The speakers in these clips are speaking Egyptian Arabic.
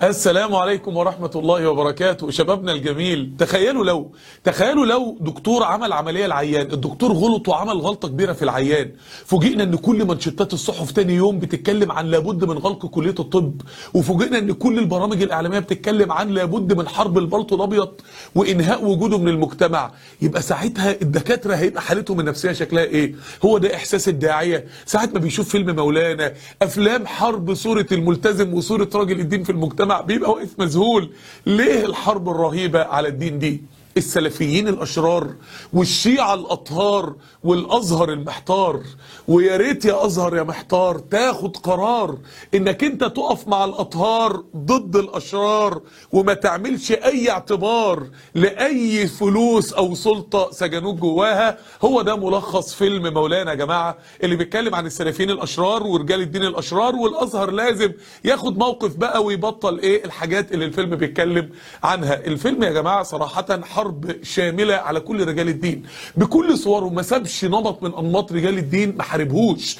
السلام عليكم ورحمة الله وبركاته شبابنا الجميل تخيلوا لو تخيلوا لو دكتور عمل عملية العيان الدكتور غلط وعمل غلطة كبيرة في العيان فوجئنا ان كل منشطات الصحف تاني يوم بتتكلم عن لابد من غلق كلية الطب وفوجئنا ان كل البرامج الاعلامية بتتكلم عن لابد من حرب البلطو الابيض وانهاء وجوده من المجتمع يبقى ساعتها الدكاترة هيبقى حالتهم النفسية شكلها ايه هو ده احساس الداعية ساعة ما بيشوف فيلم مولانا افلام حرب صورة الملتزم وصورة راجل الدين في المجتمع بيبقى واقف مذهول ليه الحرب الرهيبة على الدين دي السلفيين الاشرار والشيعة الاطهار والازهر المحتار ويا ريت يا ازهر يا محتار تاخد قرار انك انت تقف مع الاطهار ضد الاشرار وما تعملش اي اعتبار لاي فلوس او سلطة سجنوك جواها هو ده ملخص فيلم مولانا يا جماعة اللي بيتكلم عن السلفيين الاشرار ورجال الدين الاشرار والازهر لازم ياخد موقف بقى ويبطل ايه الحاجات اللي الفيلم بيتكلم عنها الفيلم يا جماعة صراحة حرب شاملة على كل رجال الدين بكل صوره ما سابش نمط من انماط رجال الدين ما حاربهوش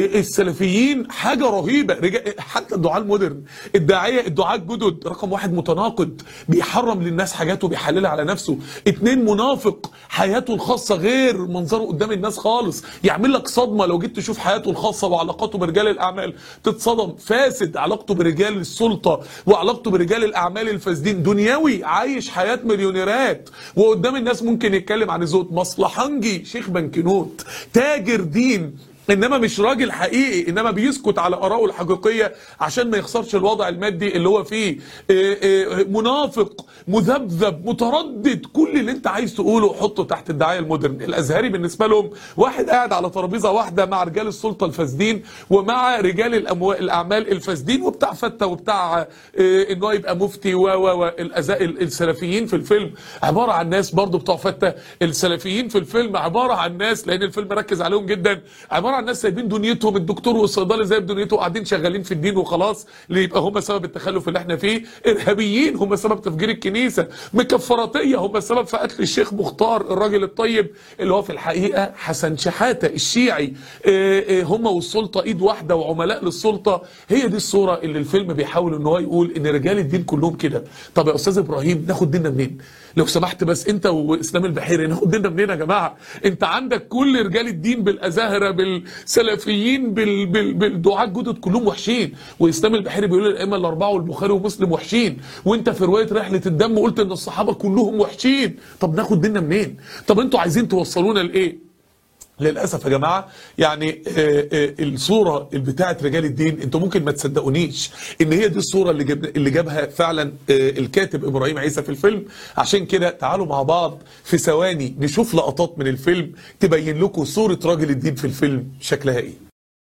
السلفيين حاجة رهيبة رجال حتى الدعاء المودرن الداعية الدعاء الجدد رقم واحد متناقض بيحرم للناس حاجات وبيحللها على نفسه اتنين منافق حياته الخاصة غير منظره قدام الناس خالص يعمل لك صدمة لو جيت تشوف حياته الخاصة وعلاقاته برجال الاعمال تتصدم فاسد علاقته برجال السلطة وعلاقته برجال الاعمال الفاسدين دنيوي عايش حياة مليونيرات وقدام الناس ممكن يتكلم عن الزهد مصلحنجي شيخ بنكنوت تاجر دين انما مش راجل حقيقي انما بيسكت على ارائه الحقيقيه عشان ما يخسرش الوضع المادي اللي هو فيه إيه إيه منافق مذبذب متردد كل اللي انت عايز تقوله حطه تحت الدعايه المودرن الازهري بالنسبه لهم واحد قاعد على ترابيزه واحده مع رجال السلطه الفاسدين ومع رجال الأموال الاعمال الفاسدين وبتاع فته وبتاع إيه ان هو يبقى مفتي و و السلفيين في الفيلم عباره عن ناس برضو بتوع فته السلفيين في الفيلم عباره عن ناس لان الفيلم ركز عليهم جدا عباره عن ناس سايبين دنيتهم الدكتور والصيدلي سايب دنيته قاعدين شغالين في الدين وخلاص اللي يبقى هم سبب التخلف اللي احنا فيه ارهابيين هم سبب تفجير الكنيسه مكفراتيه هم السبب في قتل الشيخ مختار الراجل الطيب اللي هو في الحقيقه حسن شحاته الشيعي اه اه هم والسلطه ايد واحده وعملاء للسلطه هي دي الصوره اللي الفيلم بيحاول ان هو يقول ان رجال الدين كلهم كده طب يا استاذ ابراهيم ناخد ديننا منين لو سمحت بس انت واسلام البحيري ناخد ديننا منين يا جماعه انت عندك كل رجال الدين بالازاهره بالسلفيين بال... بال... بالدعاة الجدد كلهم وحشين واسلام البحيري بيقول الائمه الاربعه والبخاري ومسلم وحشين وانت في روايه رحله الدم قلت ان الصحابه كلهم وحشين طب ناخد ديننا منين طب انتوا عايزين توصلونا لايه للاسف يا جماعه يعني آآ آآ الصوره بتاعه رجال الدين انتوا ممكن ما تصدقونيش ان هي دي الصوره اللي جاب اللي جابها فعلا الكاتب ابراهيم عيسى في الفيلم عشان كده تعالوا مع بعض في ثواني نشوف لقطات من الفيلم تبين لكم صوره راجل الدين في الفيلم شكلها ايه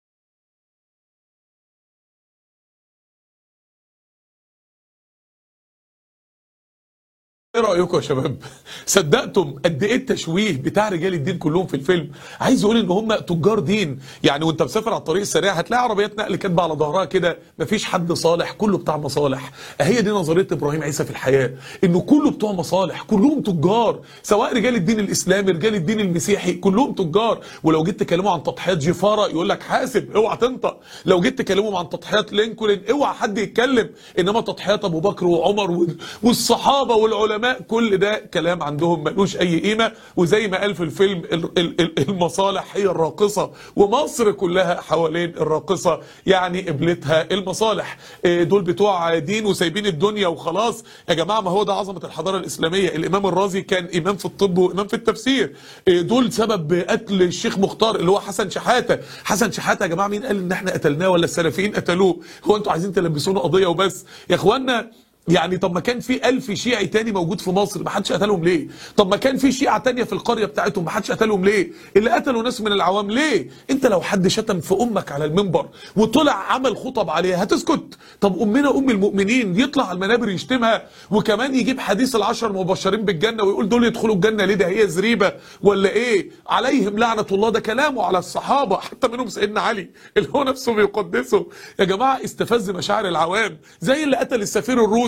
ايه رايكم يا شباب صدقتم قد ايه التشويه بتاع رجال الدين كلهم في الفيلم عايز اقول ان هم تجار دين يعني وانت مسافر على الطريق السريع هتلاقي عربيات نقل كاتبه على ظهرها كده مفيش حد صالح كله بتاع مصالح هي دي نظريه ابراهيم عيسى في الحياه انه كله بتوع مصالح كلهم تجار سواء رجال الدين الاسلامي رجال الدين المسيحي كلهم تجار ولو جيت تكلموا عن تضحيات جفاره يقول لك حاسب اوعى تنطق لو جيت تكلموا عن تضحيات لينكولن اوعى حد يتكلم انما تضحيات ابو بكر وعمر والصحابه والعلماء العلماء كل ده كلام عندهم ملوش اي قيمة وزي ما قال في الفيلم المصالح هي الراقصة ومصر كلها حوالين الراقصة يعني قبلتها المصالح دول بتوع دين وسايبين الدنيا وخلاص يا جماعة ما هو ده عظمة الحضارة الإسلامية الإمام الرازي كان إمام في الطب وإمام في التفسير دول سبب قتل الشيخ مختار اللي هو حسن شحاتة حسن شحاتة يا جماعة مين قال إن احنا قتلناه ولا السلفيين قتلوه هو أنتوا عايزين تلبسونا قضية وبس يا إخوانا يعني طب ما كان في ألف شيعي تاني موجود في مصر ما حدش قتلهم ليه طب ما كان في شيعة تانية في القرية بتاعتهم ما حدش قتلهم ليه اللي قتلوا ناس من العوام ليه انت لو حد شتم في امك على المنبر وطلع عمل خطب عليها هتسكت طب امنا ام المؤمنين يطلع على المنابر يشتمها وكمان يجيب حديث العشر المبشرين بالجنة ويقول دول يدخلوا الجنة ليه ده هي زريبة ولا ايه عليهم لعنة الله ده كلامه على الصحابة حتى منهم سيدنا علي اللي هو نفسه بيقدسه يا جماعة استفز مشاعر العوام زي اللي قتل السفير الروسي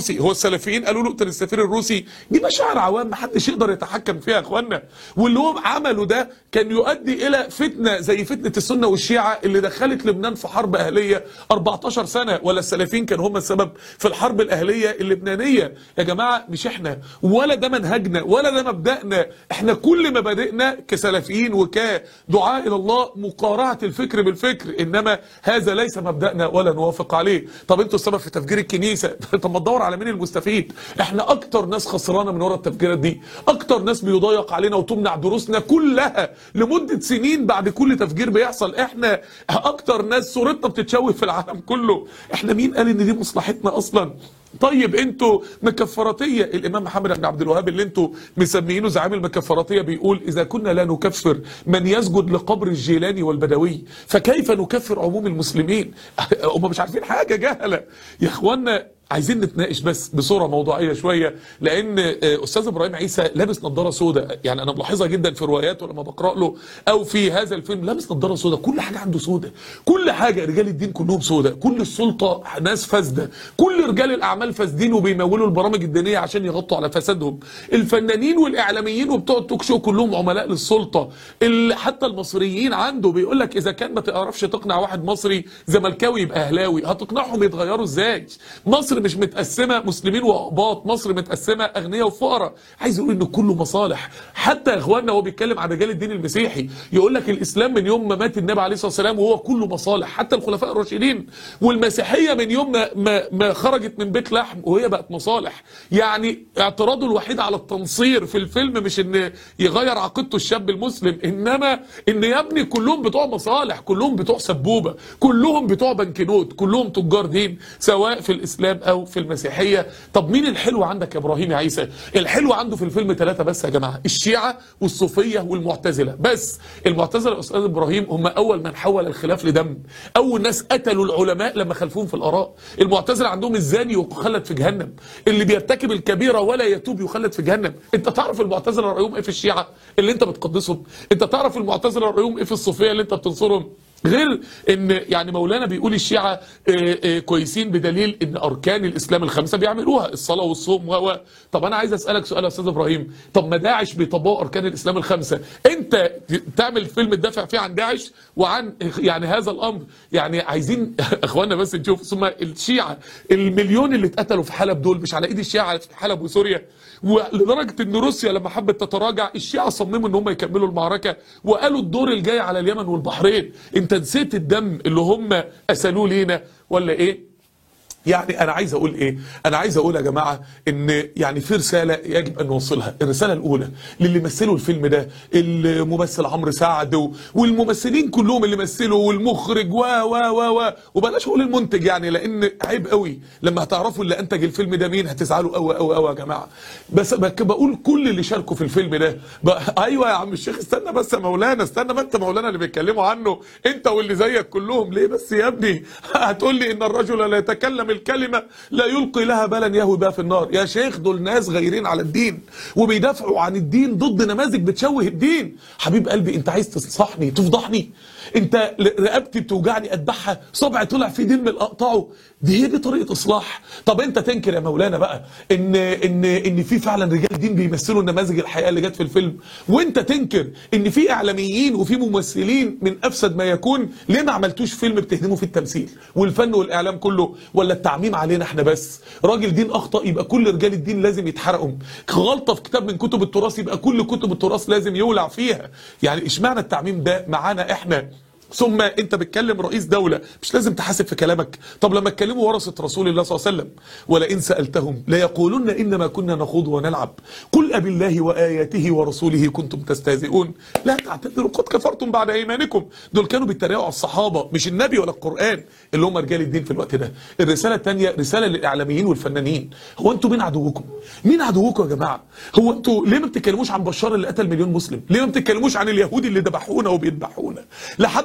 الروسي هو السلفيين قالوا له اقتل السفير الروسي دي مشاعر عوام محدش يقدر يتحكم فيها يا اخوانا واللي هو عمله ده كان يؤدي الى فتنه زي فتنه السنه والشيعه اللي دخلت لبنان في حرب اهليه 14 سنه ولا السلفيين كانوا هم السبب في الحرب الاهليه اللبنانيه يا جماعه مش احنا ولا ده منهجنا ولا ده مبدأنا احنا كل مبادئنا كسلفيين وكدعاء الى الله مقارعه الفكر بالفكر انما هذا ليس مبدأنا ولا نوافق عليه طب انتوا السبب في تفجير الكنيسه طب ما تدور على مين المستفيد احنا اكتر ناس خسرانه من ورا التفجيرات دي اكتر ناس بيضايق علينا وتمنع دروسنا كلها لمده سنين بعد كل تفجير بيحصل احنا اكتر ناس صورتنا بتتشوه في العالم كله احنا مين قال ان دي مصلحتنا اصلا طيب انتوا مكفراتيه الامام محمد بن عبد الوهاب اللي انتوا مسميينه زعيم المكفراتيه بيقول اذا كنا لا نكفر من يسجد لقبر الجيلاني والبدوي فكيف نكفر عموم المسلمين هم مش عارفين حاجه جهله يا اخوانا عايزين نتناقش بس بصوره موضوعيه شويه لان استاذ ابراهيم عيسى لابس نظاره سوداء يعني انا ملاحظها جدا في رواياته لما بقرا له او في هذا الفيلم لابس نظاره سوداء كل حاجه عنده سوداء كل حاجه رجال الدين كلهم سوداء كل السلطه ناس فاسده كل رجال الاعمال فاسدين وبيمولوا البرامج الدينيه عشان يغطوا على فسادهم الفنانين والاعلاميين وبتوع التوك شو كلهم عملاء للسلطه حتى المصريين عنده بيقول لك اذا كان ما تعرفش تقنع واحد مصري زملكاوي يبقى اهلاوي هتقنعهم يتغيروا ازاي مصر مش متقسمه مسلمين واقباط مصر متقسمه اغنياء وفقراء عايز يقول ان كله مصالح حتى يا اخواننا هو بيتكلم عن رجال الدين المسيحي يقول لك الاسلام من يوم ما مات النبي عليه الصلاه والسلام وهو كله مصالح حتى الخلفاء الراشدين والمسيحيه من يوم ما, ما, ما خرجت من بيت لحم وهي بقت مصالح يعني اعتراضه الوحيد على التنصير في الفيلم مش ان يغير عقيدته الشاب المسلم انما ان يا ابني كلهم بتوع مصالح كلهم بتوع سبوبه كلهم بتوع بنكنوت كلهم تجار دين سواء في الاسلام او في المسيحيه طب مين الحلو عندك يا ابراهيم يا عيسى الحلو عنده في الفيلم ثلاثه بس يا جماعه الشيعه والصوفيه والمعتزله بس المعتزله يا استاذ ابراهيم هم اول من حول الخلاف لدم اول ناس قتلوا العلماء لما خلفوهم في الاراء المعتزله عندهم الزاني يخلد في جهنم اللي بيرتكب الكبيره ولا يتوب يخلد في جهنم انت تعرف المعتزله رايهم ايه في الشيعه اللي انت بتقدسهم انت تعرف المعتزله رايهم ايه في الصوفيه اللي انت بتنصرهم غير ان يعني مولانا بيقول الشيعة اه اه كويسين بدليل ان اركان الاسلام الخمسة بيعملوها الصلاة والصوم و طب انا عايز اسألك سؤال يا استاذ ابراهيم طب ما داعش بيطبقوا اركان الاسلام الخمسة انت تعمل فيلم تدافع فيه عن داعش وعن يعني هذا الامر يعني عايزين اخوانا بس نشوف ثم الشيعة المليون اللي اتقتلوا في حلب دول مش على ايد الشيعة في حلب وسوريا ولدرجة ان روسيا لما حبت تتراجع الشيعة صمموا ان هم يكملوا المعركة وقالوا الدور الجاي على اليمن والبحرين انت نسيت الدم اللي هم اسالوه لينا ولا ايه يعني انا عايز اقول ايه انا عايز اقول يا جماعه ان يعني في رساله يجب ان نوصلها الرساله الاولى للي مثلوا الفيلم ده الممثل عمرو سعد والممثلين كلهم اللي مثلوا والمخرج و و و و وبلاش اقول المنتج يعني لان عيب قوي لما هتعرفوا اللي انتج الفيلم ده مين هتزعلوا قوي قوي قوي يا جماعه بس بقول كل اللي شاركوا في الفيلم ده ايوه يا عم الشيخ استنى بس يا مولانا استنى ما انت مولانا اللي بيتكلموا عنه انت واللي زيك كلهم ليه بس يا ابني هتقول لي ان الرجل لا يتكلم الكلمة لا يلقي لها بالا يهوي بها في النار يا شيخ دول ناس غيرين على الدين وبيدافعوا عن الدين ضد نماذج بتشوه الدين حبيب قلبي انت عايز تنصحني تفضحني انت رقبتي بتوجعني اذبحها صبعي طلع فيه دم اقطعه دي هي دي طريقه اصلاح طب انت تنكر يا مولانا بقى ان ان ان في فعلا رجال دين بيمثلوا النماذج الحقيقيه اللي جت في الفيلم وانت تنكر ان في اعلاميين وفي ممثلين من افسد ما يكون ليه ما عملتوش فيلم بتهدموا فيه التمثيل والفن والاعلام كله ولا التعميم علينا احنا بس راجل دين اخطا يبقى كل رجال الدين لازم يتحرقوا غلطه في كتاب من كتب التراث يبقى كل كتب التراث لازم يولع فيها يعني اشمعنى التعميم ده معانا احنا ثم انت بتكلم رئيس دولة مش لازم تحاسب في كلامك طب لما اتكلموا ورثة رسول الله صلى الله عليه وسلم ولئن سألتهم ليقولن إنما كنا نخوض ونلعب قل أبي الله وآياته ورسوله كنتم تستهزئون لا تعتذروا قد كفرتم بعد إيمانكم دول كانوا بيتريقوا على الصحابة مش النبي ولا القرآن اللي هم رجال الدين في الوقت ده الرسالة الثانية رسالة للإعلاميين والفنانين هو انتوا مين عدوكم مين عدوكم يا جماعة هو انتوا ليه ما بتتكلموش عن بشار اللي قتل مليون مسلم ليه ما بتتكلموش عن اليهود اللي ذبحونا وبيذبحونا لحد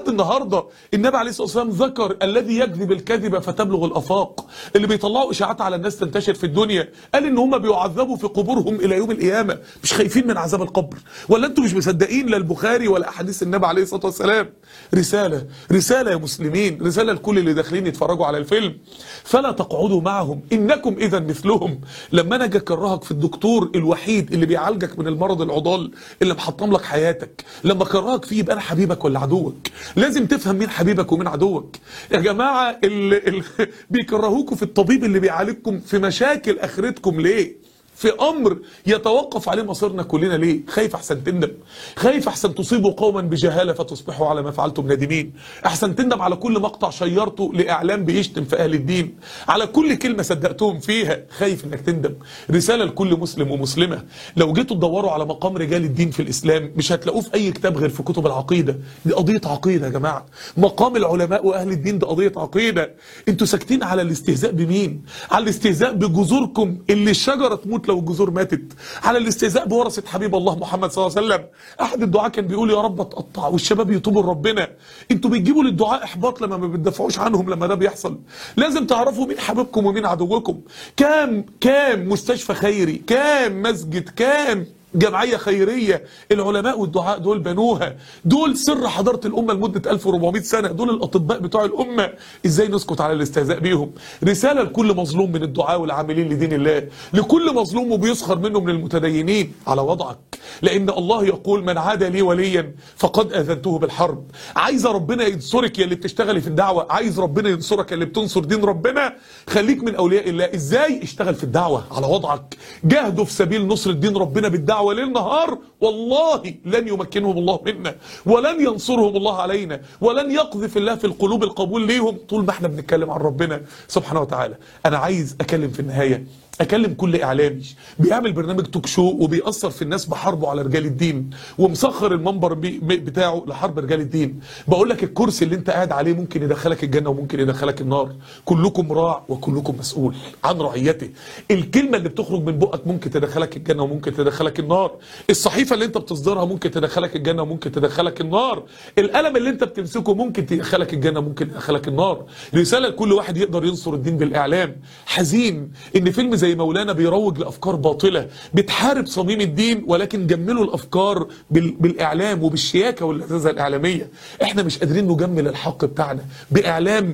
النهارده النبي عليه الصلاه والسلام ذكر الذي يكذب الكذب فتبلغ الافاق اللي بيطلعوا اشاعات على الناس تنتشر في الدنيا قال ان هم بيعذبوا في قبورهم الى يوم القيامه مش خايفين من عذاب القبر ولا انتوا مش مصدقين لا البخاري ولا احاديث النبي عليه الصلاه والسلام رساله رساله يا مسلمين رساله لكل اللي داخلين يتفرجوا على الفيلم فلا تقعدوا معهم انكم اذا مثلهم لما انا اجي اكرهك في الدكتور الوحيد اللي بيعالجك من المرض العضال اللي محطم لك حياتك لما اكرهك فيه يبقى انا حبيبك ولا عدوك لازم تفهم مين حبيبك ومين عدوك يا جماعه اللي, اللي بيكرهوكوا في الطبيب اللي بيعالجكم في مشاكل اخرتكم ليه في امر يتوقف عليه مصيرنا كلنا ليه خايف احسن تندم خايف احسن تصيبوا قوما بجهاله فتصبحوا على ما فعلتم نادمين احسن تندم على كل مقطع شيرته لاعلام بيشتم في اهل الدين على كل كلمه صدقتهم فيها خايف انك تندم رساله لكل مسلم ومسلمه لو جيتوا تدوروا على مقام رجال الدين في الاسلام مش هتلاقوه في اي كتاب غير في كتب العقيده دي قضيه عقيده يا جماعه مقام العلماء واهل الدين ده قضيه عقيده انتوا ساكتين على الاستهزاء بمين على الاستهزاء بجذوركم اللي الشجره تموت لو الجذور ماتت على الاستهزاء بورثه حبيب الله محمد صلى الله عليه وسلم احد الدعاء كان بيقول يا رب اتقطع والشباب يتوبوا لربنا انتوا بتجيبوا للدعاء احباط لما ما بتدافعوش عنهم لما ده بيحصل لازم تعرفوا مين حبيبكم ومين عدوكم كام كام مستشفى خيري كام مسجد كام جمعية خيرية العلماء والدعاء دول بنوها دول سر حضارة الأمة لمدة 1400 سنة دول الأطباء بتوع الأمة إزاي نسكت على الاستهزاء بيهم رسالة لكل مظلوم من الدعاء والعاملين لدين الله لكل مظلوم وبيسخر منه من المتدينين على وضعك لأن الله يقول من عادى لي وليا فقد أذنته بالحرب عايز ربنا ينصرك يا اللي بتشتغلي في الدعوة عايز ربنا ينصرك يا اللي بتنصر دين ربنا خليك من أولياء الله إزاي اشتغل في الدعوة على وضعك جاهدوا في سبيل نصر الدين ربنا بالدعوة ليل نهار والله لن يمكنهم الله منا ولن ينصرهم الله علينا ولن يقذف الله في القلوب القبول ليهم طول ما احنا بنتكلم عن ربنا سبحانه وتعالى انا عايز اكلم في النهايه اكلم كل اعلامي بيعمل برنامج توك شو وبيأثر في الناس بحربه على رجال الدين ومسخر المنبر بي بتاعه لحرب رجال الدين بقول لك الكرسي اللي انت قاعد عليه ممكن يدخلك الجنه وممكن يدخلك النار كلكم راع وكلكم مسؤول عن رعيته الكلمه اللي بتخرج من بقك ممكن تدخلك الجنه وممكن تدخلك النار الصحيفه اللي انت بتصدرها ممكن تدخلك الجنه وممكن تدخلك النار القلم اللي انت بتمسكه ممكن تدخلك الجنه وممكن يدخلك النار رساله لكل واحد يقدر ينصر الدين بالاعلام حزين ان فيلم زي مولانا بيروج لافكار باطله بتحارب صميم الدين ولكن جملوا الافكار بال... بالاعلام وبالشياكه واللذاذه الاعلاميه احنا مش قادرين نجمل الحق بتاعنا باعلام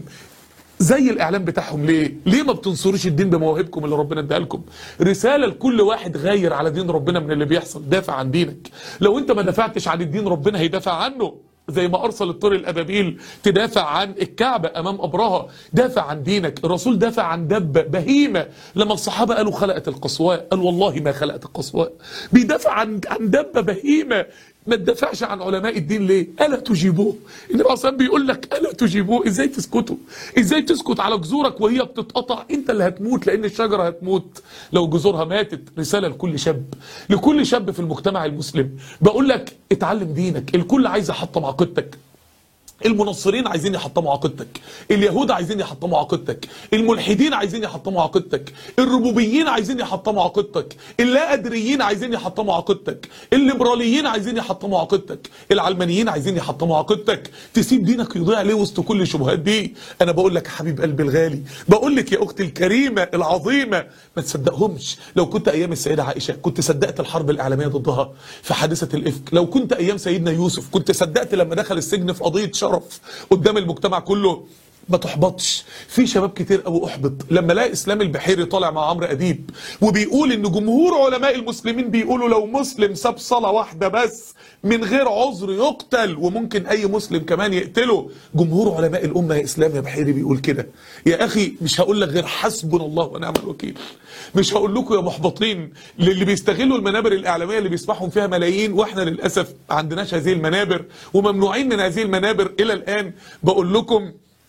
زي الاعلام بتاعهم ليه ليه ما بتنصروش الدين بمواهبكم اللي ربنا اداها لكم رساله لكل واحد غاير على دين ربنا من اللي بيحصل دافع عن دينك لو انت ما دافعتش عن الدين ربنا هيدافع عنه زي ما ارسل الطير الابابيل تدافع عن الكعبه امام ابرهه دافع عن دينك الرسول دافع عن دبه بهيمه لما الصحابه قالوا خلقت القصواء قال والله ما خلقت القصواء بيدافع عن عن دبه بهيمه ما تدافعش عن علماء الدين ليه؟ ألا تجيبوه؟ النبي عليه بيقول لك ألا تجيبوه؟ إزاي تسكتوا؟ إزاي تسكت على جذورك وهي بتتقطع؟ أنت اللي هتموت لأن الشجرة هتموت لو جذورها ماتت، رسالة لكل شاب، لكل شاب في المجتمع المسلم، بقول لك اتعلم دينك، الكل عايز يحطم عقيدتك، المنصرين عايزين يحطموا عقيدتك اليهود عايزين يحطموا عقيدتك الملحدين عايزين يحطموا عقيدتك الربوبيين عايزين يحطموا عقيدتك اللا ادريين عايزين يحطموا عقيدتك الليبراليين عايزين يحطموا عقيدتك العلمانيين عايزين يحطموا عقيدتك تسيب دينك يضيع ليه وسط كل الشبهات دي انا بقول لك يا حبيب قلبي الغالي بقول لك يا اختي الكريمه العظيمه ما تصدقهمش لو كنت ايام السيده عائشه كنت صدقت الحرب الاعلاميه ضدها في حادثه الافك لو كنت ايام سيدنا يوسف كنت صدقت لما دخل السجن في قضيه شرف قدام المجتمع كله ما تحبطش في شباب كتير قوي احبط لما لقى اسلام البحيري طالع مع عمرو اديب وبيقول ان جمهور علماء المسلمين بيقولوا لو مسلم ساب صلاه واحده بس من غير عذر يقتل وممكن اي مسلم كمان يقتله جمهور علماء الامه يا اسلام يا بحيري بيقول كده يا اخي مش هقول لك غير حسبنا الله ونعم الوكيل مش هقول لكم يا محبطين اللي بيستغلوا المنابر الاعلاميه اللي بيسمعهم فيها ملايين واحنا للاسف ما عندناش هذه المنابر وممنوعين من هذه المنابر الى الان بقول لكم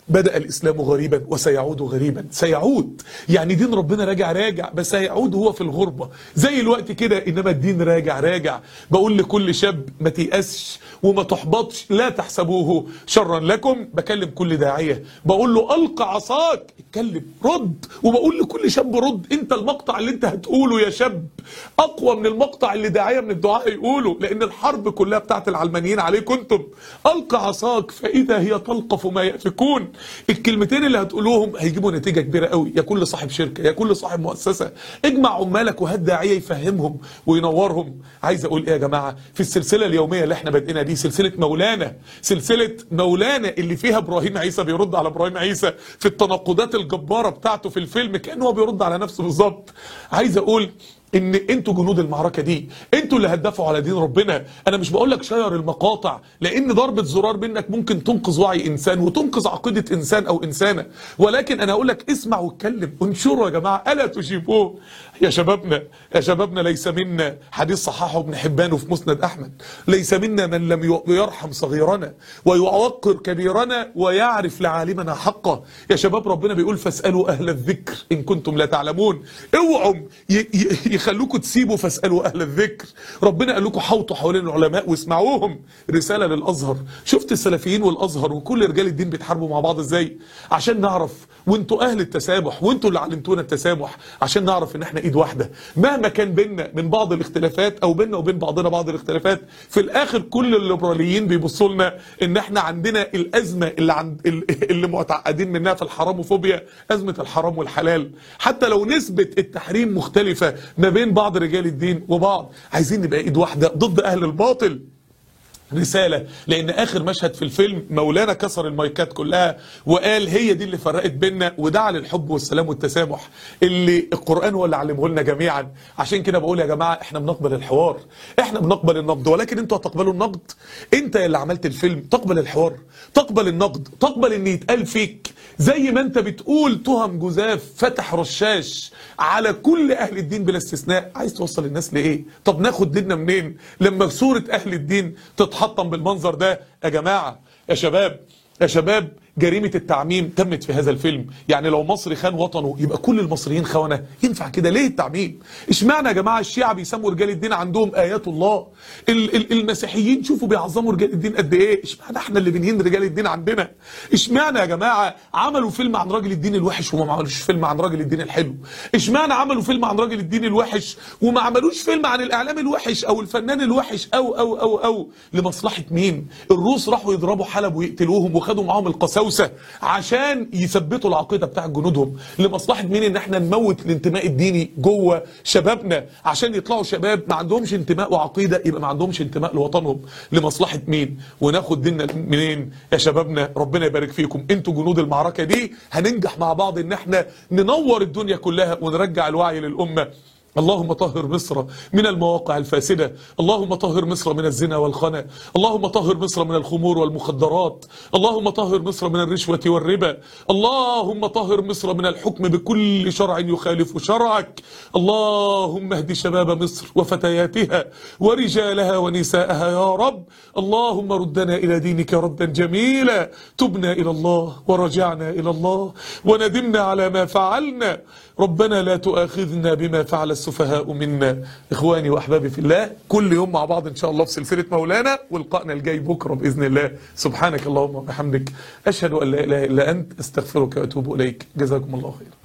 بدأ الإسلام غريبا وسيعود غريبا سيعود يعني دين ربنا راجع راجع بس هيعود هو في الغربة زي الوقت كده إنما الدين راجع راجع بقول لكل شاب ما تيأسش وما تحبطش لا تحسبوه شرا لكم بكلم كل داعية بقول له ألقى عصاك اتكلم رد وبقول لكل شاب رد انت المقطع اللي انت هتقوله يا شاب اقوى من المقطع اللي داعيه من الدعاء يقوله لان الحرب كلها بتاعت العلمانيين عليكم انتم القى عصاك فاذا هي تلقف ما يافكون الكلمتين اللي هتقولوهم هيجيبوا نتيجه كبيره قوي يا كل صاحب شركه يا كل صاحب مؤسسه اجمع عمالك وهات داعيه يفهمهم وينورهم عايز اقول ايه يا جماعه في السلسله اليوميه اللي احنا بادئينها دي سلسله مولانا سلسله مولانا اللي فيها ابراهيم عيسى بيرد على ابراهيم عيسى في التناقضات الجباره بتاعته في الفيلم كانه هو بيرد على نفسه بالظبط عايز اقول ان انتوا جنود المعركه دي انتوا اللي هتدافعوا على دين ربنا انا مش بقول لك شير المقاطع لان ضربه زرار منك ممكن تنقذ وعي انسان وتنقذ عقيده انسان او انسانه ولكن انا اقول لك اسمع واتكلم انشروا يا جماعه الا تجيبوه يا شبابنا يا شبابنا ليس منا حديث صححه ابن حبان في مسند احمد ليس منا من لم يرحم صغيرنا ويوقر كبيرنا ويعرف لعالمنا حقه يا شباب ربنا بيقول فاسالوا اهل الذكر ان كنتم لا تعلمون اوعوا يخلوكم تسيبوا فاسالوا اهل الذكر ربنا قال لكم حوطوا حوالين العلماء واسمعوهم رساله للازهر شفت السلفيين والازهر وكل رجال الدين بيتحاربوا مع بعض ازاي عشان نعرف وانتوا اهل التسامح وانتوا اللي علمتونا التسامح عشان نعرف ان احنا ايد واحده مهما كان بينا من بعض الاختلافات او بينا وبين بعضنا بعض الاختلافات في الاخر كل الليبراليين بيبصوا لنا ان احنا عندنا الازمه اللي عند اللي معتقدين منها في الحراموفوبيا ازمه الحرام والحلال حتى لو نسبه التحريم مختلفه ما بين بعض رجال الدين وبعض عايزين نبقى ايد واحده ضد اهل الباطل رسالة لأن آخر مشهد في الفيلم مولانا كسر المايكات كلها وقال هي دي اللي فرقت بينا ودعا للحب والسلام والتسامح اللي القرآن هو اللي علمه لنا جميعا عشان كده بقول يا جماعة احنا بنقبل الحوار احنا بنقبل النقد ولكن انتوا هتقبلوا النقد انت اللي عملت الفيلم تقبل الحوار تقبل النقد تقبل ان يتقال فيك زي ما انت بتقول تهم جزاف فتح رشاش على كل اهل الدين بلا استثناء عايز توصل الناس لايه طب ناخد ديننا منين لما صورة اهل الدين تتحطم بالمنظر ده يا جماعة يا شباب يا شباب جريمة التعميم تمت في هذا الفيلم يعني لو مصري خان وطنه يبقى كل المصريين خونة ينفع كده ليه التعميم اشمعنى يا جماعة الشيعة بيسموا رجال الدين عندهم آيات الله ال ال المسيحيين شوفوا بيعظموا رجال الدين قد ايه اشمعنى احنا اللي بنهين رجال الدين عندنا اشمعنى يا جماعة عملوا فيلم عن راجل الدين الوحش وما عملوش فيلم عن راجل الدين الحلو اشمعنى عملوا فيلم عن راجل الدين الوحش وما عملوش فيلم عن الاعلام الوحش او الفنان الوحش او او او او لمصلحة مين الروس راحوا يضربوا حلب ويقتلوهم وخدوا معاهم القساوسة عشان يثبتوا العقيدة بتاع جنودهم لمصلحة مين ان احنا نموت الانتماء الديني جوه شبابنا عشان يطلعوا شباب ما عندهمش انتماء وعقيدة يبقى ما عندهمش انتماء لوطنهم لمصلحة مين وناخد ديننا منين يا شبابنا ربنا يبارك فيكم انتوا جنود المعركة دي هننجح مع بعض ان احنا ننور الدنيا كلها ونرجع الوعي للأمة اللهم طهر مصر من المواقع الفاسدة اللهم طهر مصر من الزنا والخنا اللهم طهر مصر من الخمور والمخدرات اللهم طهر مصر من الرشوة والربا اللهم طهر مصر من الحكم بكل شرع يخالف شرعك اللهم اهد شباب مصر وفتياتها ورجالها ونساءها يا رب اللهم ردنا إلى دينك ردا جميلا تبنا إلى الله ورجعنا إلى الله وندمنا على ما فعلنا ربنا لا تؤاخذنا بما فعل السفهاء منا إخواني وأحبابي في الله كل يوم مع بعض إن شاء الله في سلسلة مولانا ولقائنا الجاي بكرة بإذن الله سبحانك اللهم وبحمدك أشهد أن لا إله إلا أنت أستغفرك وأتوب إليك جزاكم الله خيرا